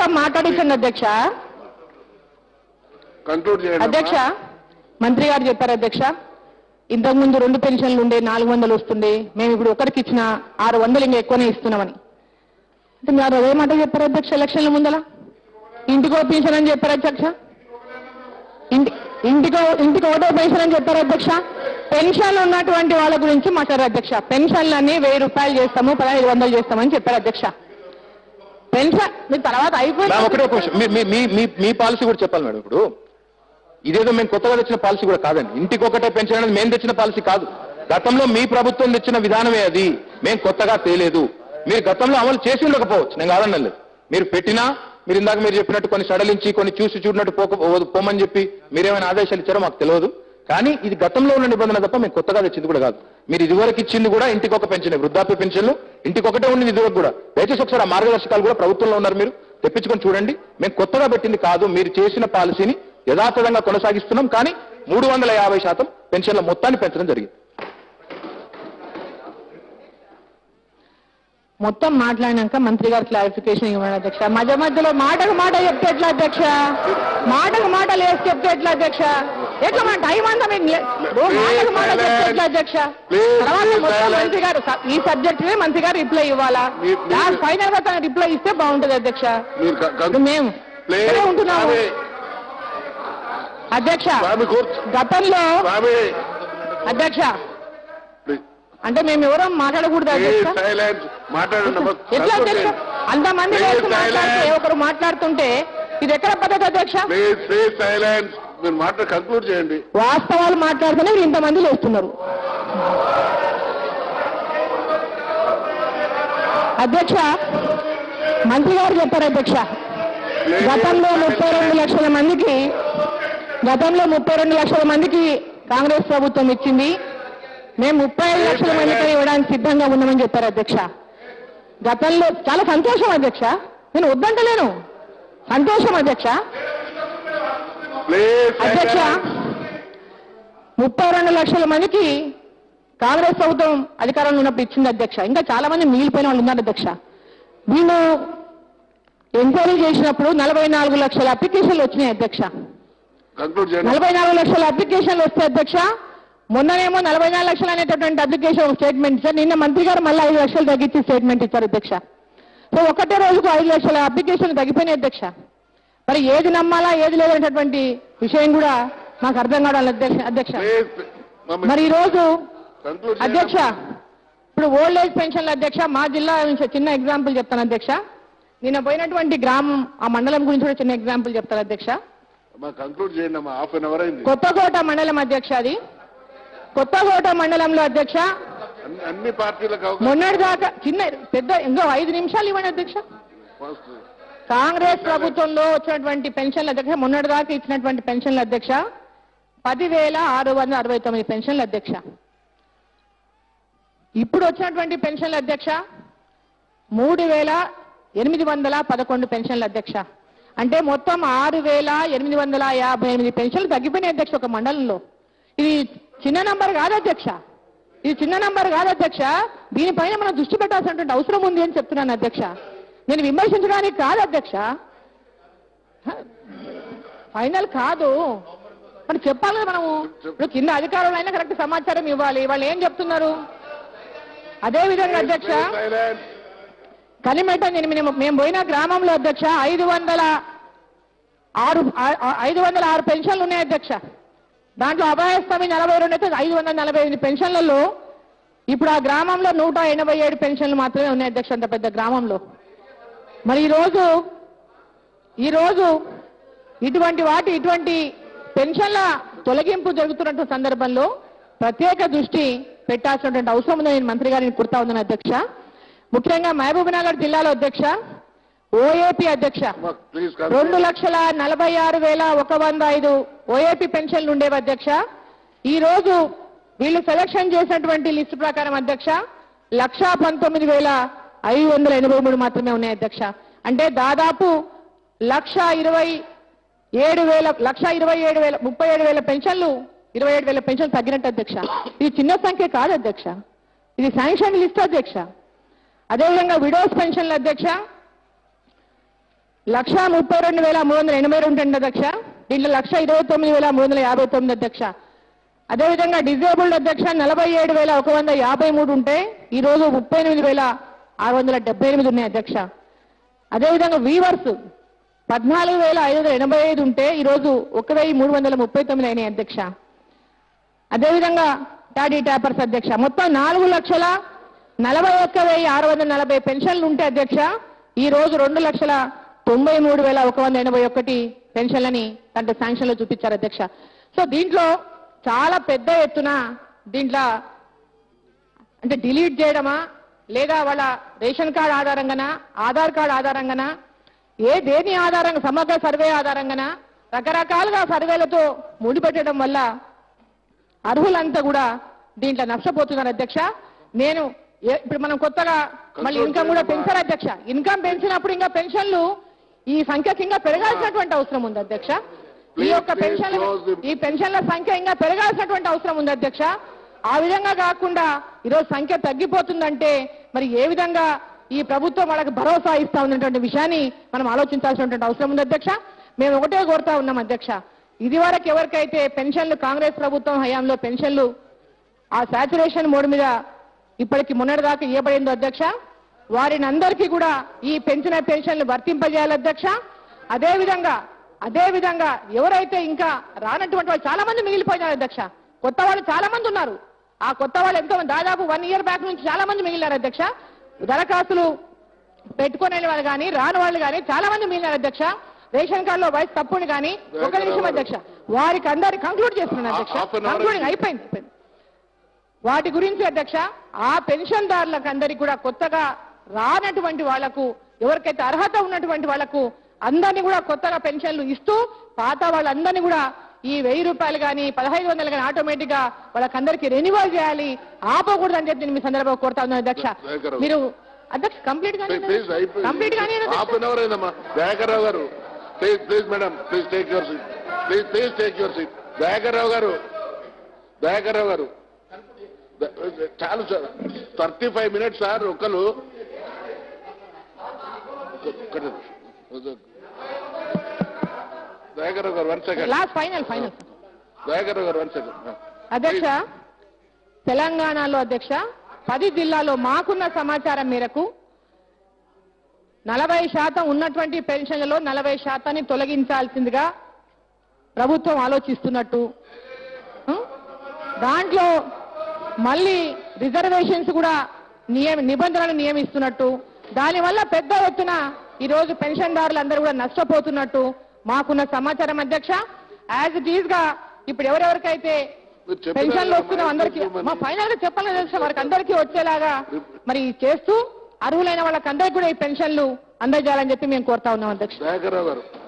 మొత్తం మాట్లాడించండి అధ్యక్ష కంక్లూడ్ చేయండి అధ్యక్ష మంత్రి గారు చెప్పారు అధ్యక్ష ఇంతకు ముందు రెండు పెన్షన్లు ఉండే నాలుగు వందలు వస్తుంది మేము ఇప్పుడు ఒకరికి ఇచ్చిన ఆరు వందలు ఇంకా ఎక్కువనే ఇస్తున్నామని అంటే మీరు అదే మాట చెప్పారు అధ్యక్ష ఎలక్షన్ల ముందల ఇంటికో పెన్షన్ అని చెప్పారు అధ్యక్ష ఇంటి ఇంటికో ఇంటికి ఒకటో పెన్షన్ అని చెప్పారు అధ్యక్ష పెన్షన్లు ఉన్నటువంటి వాళ్ళ గురించి మాట్లాడారు అధ్యక్ష పెన్షన్లన్నీ వెయ్యి రూపాయలు చేస్తాము పదహైదు వందలు చేస్తామని చెప్పారు అధ్యక్ష పెన్షన్ మీ తర్వాత నా ఒకటే అయిపోయింది ఒక విషయం. మీ- మీ- మీ మీ- మీ పాలసీ కూడా చెప్పాలి మేడం ఇప్పుడు ఇదేదో మేము కొత్తగా తెచ్చిన పాలసీ కూడా కాదండి ఇంటికి ఒకటే పెన్షన్ అనేది మేము తెచ్చిన పాలసీ కాదు గతంలో మీ ప్రభుత్వం తెచ్చిన విధానమే అది మేము కొత్తగా తేలేదు మీరు గతంలో అమలు చేసి ఉండకపోవచ్చు నేను కాదన్నలేదు మీరు పెట్టినా మీరు ఇందాక మీరు చెప్పినట్టు కొన్ని సడలించి కొన్ని చూసి చూడనట్టు పోక పోమని చెప్పి మీరేమైనా ఆదేశాలు ఇచ్చారో మాకు తెలియదు కానీ ఇది గతంలో ఉన్న నిబంధన తప్ప మేము కొత్తగా తెచ్చింది కూడా కాదు మీరు ఇదివరకు ఇచ్చింది కూడా ఇంటికి ఒక పెన్షన్ వృద్ధాప్య పెన్షన్లు ఇంటికి ఒకటే ఉండింది ఇదివరకు కూడా దయచేసి ఒకసారి ఆ మార్గదర్శకాలు కూడా ప్రభుత్వంలో ఉన్నారు మీరు తెప్పించుకొని చూడండి మేము కొత్తగా పెట్టింది కాదు మీరు చేసిన పాలసీని యథాతథంగా కొనసాగిస్తున్నాం కానీ మూడు వందల యాభై శాతం పెన్షన్ల మొత్తాన్ని పెంచడం జరిగింది మొత్తం మాట్లాడినాక మంత్రి గారు క్లారిఫికేషన్ ఇవ్వండి అధ్యక్ష మధ్య మధ్యలో మాటకు మాట చెప్తే ఎట్లా అధ్యక్ష మాటకు మాట లేసి చెప్తే ఎట్లా అధ్యక్ష ఎట్లా మన టైం అంతా మీకు లే- ఓ మాటకు మాట చెప్తే ఎట్లా అధ్యక్ష Please, తర్వాత please, మొత్తం silence. మంత్రి గారు స- ఈ సబ్జెక్ట్ మంత్రి గారు రిప్లై ఇవ్వాలా మీ- మీ- ఫైనల్ గా తన రిప్లై ఇస్తే బాగుంటది అధ్యక్ష మీరు క- ఇప్పుడు కం- మేము ప్లీజ్ ఇక్కడే ఉంటున్నాము స్వామి, అధ్యక్ష స్వామి కూర్చో గతంలో స్వామి అధ్యక్ష ప్లీజ్ అంటే మేము ఎవరో మాట్లాడకూడదు అధ్యక్ష సైలెన్స్ మాట్లాడండి అమ్మా. ఎట్లా అధ్యక్ష అంతమంది Please లేచి మాట్లాడితే silence. ఒకరు మాట్లాడుతుంటే ఇది ఎక్కడ పద్ధతి అధ్యక్ష ప్లీజ్ ప్లీజ్ సైలెన్స్ మీరు మాట కంక్లూడ్ చేయండి వాస్తవాలు మాట్లాడితేనే వీళ్ళు ఇంతమంది లేస్తున్నారు అధ్యక్ష మంత్రి గారు చెప్పారు అధ్యక్ష గతంలో ముప్పై రెండు లక్షల మందికి గతంలో ముప్పై రెండు లక్షల మందికి కాంగ్రెస్ ప్రభుత్వం ఇచ్చింది మేము ముప్పై ఐదు లక్షల మందికి ఇవ్వడానికి సిద్ధంగా ఉన్నామని చెప్పారు అధ్యక్ష గతంలో చాలా సంతోషం అధ్యక్ష నేను వద్దంటలేను సంతోషం అధ్యక్ష ప్లీజ్ అధ్యక్ష ముప్పై రెండు లక్షల మందికి కాంగ్రెస్ ప్రభుత్వం అధికారంలో ఉన్నప్పుడు ఇచ్చింది అధ్యక్ష ఇంకా చాలా మంది మిగిలిపోయిన వాళ్ళు ఉన్నారు అధ్యక్ష వీళ్ళు ఎంక్వైరీ చేసినప్పుడు నలభై నాలుగు లక్షల అప్లికేషన్లు వచ్చినాయి అధ్యక్ష కంక్లూడ్ చేయండి నలభై నాలుగు లక్షల అప్లికేషన్లు వస్తే అధ్యక్ష మొన్ననేమో నలభై నాలుగు లక్షలు అనేటటువంటి అప్లికేషన్ స్టేట్మెంట్ ఇచ్చారు నిన్న మంత్రి గారు మళ్ళీ ఐదు లక్షలు తగ్గించి స్టేట్మెంట్ ఇచ్చారు అధ్యక్ష సో ఒకటే రోజుకు ఐదు లక్షల అప్లికేషన్లు తగ్గిపోయినాయి అధ్యక్ష మరి ఏది నమ్మాలా ఏది లేదనేటటువంటి విషయం కూడా మాకు అర్థం కావడం అధ్యక్ష అధ్యక్ష ప్లీజ్ మరి ఈ రోజు కంక్లూడ్ అధ్యక్ష ఇప్పుడు ఓల్డ్ ఏజ్ పెన్షన్ల అధ్యక్ష మా జిల్లా నుంచి చిన్న ఎగ్జాంపుల్ చెప్తాను అధ్యక్ష నిన్న పోయినటువంటి గ్రామం ఆ మండలం గురించి కూడా చిన్న ఎగ్జాంపుల్ చెప్తాను అధ్యక్ష కంక్లూడ్ చేయండి అమ్మా హాఫ్ అన్ అవర్ అయింది కొత్తకోట మండలం అధ్యక్ష అది కొత్తకోట మండలంలో అధ్యక్ష అన్ని- అన్ని పార్టీలకు అవకాశం మొన్నటి దాకా చిన్న పెద్ద ఇంకో ఐదు నిమిషాలు ఇవ్వండి అధ్యక్ష ఫస్ట్. కాంగ్రెస్ ప్రభుత్వంలో వచ్చినటువంటి పెన్షన్ల అధ్యక్ష మొన్నటి దాకా ఇచ్చినటువంటి పెన్షన్ల అధ్యక్ష పదివేల ఆరు వందల అరవై తొమ్మిది పెన్షన్ల అధ్యక్ష ఇప్పుడు వచ్చినటువంటి పెన్షన్ల అధ్యక్ష మూడు వేల ఎనిమిది వందల పదకొండు పెన్షన్ల అధ్యక్ష అంటే మొత్తం ఆరు వేల ఎనిమిది వందల యాభై ఎనిమిది పెన్షన్లు తగ్గిపోయినాయి అధ్యక్ష ఒక మండలంలో ఇది చిన్న నంబర్ కాదు అధ్యక్ష ఇది చిన్న నంబర్ కాదు అధ్యక్ష దీనిపైన మనం దృష్టి పెట్టాల్సినటువంటి అవసరం ఉంది అని చెప్తున్నాను అధ్యక్ష నేను విమర్శించడానికి కాదు అధ్యక్ష ఫైనల్ కాదు మరి చెప్పాలి కదా మనము ఇప్పుడు కింద అధికారులు అయినా కరెక్ట్ సమాచారం ఇవ్వాలి వాళ్ళు ఏం చెప్తున్నారు అదే విధంగా అధ్యక్ష సైలెన్స్ కలిమెట నేను మేము మేము పోయిన గ్రామంలో అధ్యక్ష ఐదు వందల ఆరు ఆ- ఆ- ఐదు వందల ఆరు పెన్షన్లు ఉన్నాయి అధ్యక్ష దాంట్లో అభయస్థమి నలభై రెండు అయితే ఐదు వందల నలభై ఎనిమిది పెన్షన్లలో ఇప్పుడు ఆ గ్రామంలో నూట ఎనభై ఏడు పెన్షన్లు మాత్రమే ఉన్నాయి అధ్యక్ష అంత పెద్ద గ్రామంలో మరి ఈరోజు ఈరోజు ఇటువంటి వాటి ఇటువంటి పెన్షన్ల తొలగింపు జరుగుతున్నటువంటి సందర్భంలో ప్రత్యేక దృష్టి పెట్టాల్సినటువంటి అవసరం ఉందని నేను మంత్రి గారిని కుర్తా ఉందని అధ్యక్ష ముఖ్యంగా మహబూబ్నగర్ జిల్లాలో అధ్యక్ష ఓఏపీ అధ్యక్ష ప్లీజ్ రెండు లక్షల నలభై ఆరు వేల ఒక వంద ఐదు ఓఏపీ పెన్షన్లు ఉండేవి అధ్యక్ష ఈ రోజు వీళ్ళు సెలక్షన్ చేసినటువంటి లిస్టు ప్రకారం అధ్యక్ష లక్షా పంతొమ్మిది వేల ఐదు వందల ఎనభై మూడు మాత్రమే ఉన్నాయి అధ్యక్ష అంటే దాదాపు లక్ష ఇరవై ఏడు వేల లక్ష ఇరవై ఏడు వేల ముప్పై ఏడు వేల పెన్షన్లు ఇరవై ఏడు వేల పెన్షన్లు తగ్గినట్టు అధ్యక్ష ఇది చిన్న సంఖ్య కాదు అధ్యక్ష ఇది శాంక్షన్ లిస్ట్ అధ్యక్ష అదేవిధంగా విడోస్ పెన్షన్ల అధ్యక్ష లక్ష ముప్పై రెండు వేల మూడు వందల ఎనభై రెండు అండి అధ్యక్ష దీంట్లో లక్ష ఇరవై తొమ్మిది వేల మూడు వందల యాభై తొమ్మిది అధ్యక్ష అదేవిధంగా డిజేబుల్డ్ అధ్యక్ష నలభై ఏడు వేల ఒక వంద యాభై మూడు ఉంటే ఈ రోజు ముప్పై ఎనిమిది వేల ఆరు వందల డెబ్బై ఎనిమిది ఉన్నాయి అధ్యక్ష అదేవిధంగా వీవర్స్ పద్నాలుగు వేల ఐదు వందల ఎనభై ఐదు ఉంటే ఈ రోజు ఒక వెయ్యి మూడు వందల ముప్పై తొమ్మిది అయినాయి అధ్యక్ష అదేవిధంగా టాడీ ట్యాపర్స్ అధ్యక్ష మొత్తం నాలుగు లక్షల నలభై ఒక్క వెయ్యి ఆరు వందల నలభై పెన్షన్లు ఉంటే అధ్యక్ష ఈ రోజు రెండు లక్షల తొంభై మూడు వేల ఒక వంద ఎనభై ఒకటి పెన్షన్లని దాంట్లో శాంక్షన్లో చూపించారు అధ్యక్ష సో దీంట్లో చాలా పెద్ద ఎత్తున దీంట్లో అంటే డిలీట్ చేయడమా లేదా వాళ్ళ రేషన్ కార్డు ఆధారంగానా ఆధార్ కార్డు ఆధారంగానా ఏ దేని ఆధారంగా సమగ్ర సర్వే ఆధారంగానా రకరకాలుగా సర్వేలతో ముడిపెట్టడం వల్ల అర్హులంతా కూడా దీంట్లో నష్టపోతున్నారు అధ్యక్ష నేను ఏ- ఇప్పుడు మనం కొత్తగా మళ్ళీ ఇన్కమ్ కూడా పెంచారు అధ్యక్ష ఇన్కమ్ పెంచినప్పుడు ఇంకా పెన్షన్లు ఈ సంఖ్యకి ఇంకా పెరగాల్సినటువంటి అవసరం ఉంది అధ్యక్ష ఈ యొక్క Please, please pension close the- ఈ పెన్షన్ల సంఖ్య ఇంకా పెరగాల్సినటువంటి అవసరం ఉంది అధ్యక్ష ఆ విధంగా కాకుండా ఈరోజు సంఖ్య తగ్గిపోతుందంటే మరి ఏ విధంగా ఈ ప్రభుత్వం వాళ్ళకి భరోసా ఇస్తా ఉన్నటువంటి విషయాన్ని మనం ఆలోచించాల్సినటువంటి అవసరం ఉంది అధ్యక్ష మేము ఒకటే కోరుతా ఉన్నాం అధ్యక్ష ఇది వరకు ఎవరికైతే పెన్షన్లు కాంగ్రెస్ ప్రభుత్వం హయాంలో పెన్షన్లు ఆ సాచురేషన్ మోడ్ మీద ఇప్పటికి మొన్నటిదాకా ఇవ్వబడిందో అధ్యక్ష వారిని అందరికీ కూడా ఈ పెంచిన పెన్షన్లు వర్తింపజేయాలి అధ్యక్ష అదే విధంగా అదే విధంగా ఎవరైతే ఇంకా రానటువంటి వాళ్ళు చాలా మంది మిగిలిపోయినారు అధ్యక్ష కొత్త వాళ్ళు చాలా మంది ఉన్నారు ఆ కొత్త వాళ్ళు ఎంతో మంది, దాదాపు వన్ ఇయర్ బ్యాక్ నుంచి చాలా మంది మిగిలినారు అధ్యక్ష దరఖాస్తులు పెట్టుకునే వాళ్ళు కానీ రాని వాళ్ళు కానీ చాలా మంది మిగిలినారు అధ్యక్ష రేషన్ కార్డులో వయసు తప్పుని కానీ ఒక నిమిషం అధ్యక్ష వారికి అందరి కంక్లూడ్ చేస్తున్నాను అధ్యక్ష Half an hour కంక్లూడింగ్ అయిపోయింది అయిపోయింది వాటి గురించి అధ్యక్ష ఆ పెన్షన్దారులకు అందరికి కూడా కొత్తగా రానటువంటి వాళ్లకు ఎవరికైతే అర్హత ఉన్నటువంటి వాళ్లకు అందరినీ కూడా కొత్తగా పెన్షన్లు ఇస్తూ పాత వాళ్ళందరినీ కూడా ఈ వెయ్యి రూపాయలు కానీ పదహైదు వందలు కానీ ఆటోమేటిక్ గా వాళ్ళకందరికీ రెన్యువల్ చేయాలి ఆపకూడదు అని చెప్పి నేను మీ సందర్భంగా కోరుతా ఉన్నాను అధ్యక్ష దయాకర్ మీరు అధ్యక్ష కంప్లీట్ గానే ప్లీజ్ అయిపోయింది కంప్లీట్ గానే హాఫ్ అన్ అవర్ అయిందమ్మా దయాకర్రావు గారు please please madam please take your seat please please take your seat Dayakar Rao గారు దయాకర్రావు గారు ద- చాలు sir thirty five minutes sir ఒకరు ఒక్క- ఒక్క- దయాకర్రావు గారు one second last final final Dayakar Rao గారు వన్ సెకండ్ అధ్యక్ష తెలంగాణలో అధ్యక్ష పది జిల్లాల్లో మాకున్న సమాచారం మేరకు నలభై శాతం ఉన్నటువంటి పెన్షన్లలో నలభై శాతాన్ని తొలగించాల్సిందిగా ప్రభుత్వం ఆలోచిస్తున్నట్టు ఉం? దాంట్లో మళ్ళీ రిజర్వేషన్స్ కూడా నియమ నిబంధనలు నియమిస్తున్నట్టు దానివల్ల పెద్ద ఎత్తున ఈ రోజు పెన్షన్దారులందరూ కూడా నష్టపోతున్నట్టు మాకున్న సమాచారం అధ్యక్ష యాజ్ ఇట్ ఈజ్ గా ఇప్పుడు ఎవరెవరికైతే మీరు చెప్పిన పెన్షన్లు కదా, వస్తున్న మా అందరికీ ఇంట్లో మా ఫైనల్ గా చెప్పాలి అధ్యక్ష వారికి అందరికీ వచ్చేలాగా మరి చేస్తూ అర్హులైన వాళ్ళకి అందరికీ కూడా ఈ పెన్షన్లు అందజేయాలని చెప్పి మేము కోరుతా ఉన్నాం అధ్యక్ష దయాకర్రావు గారు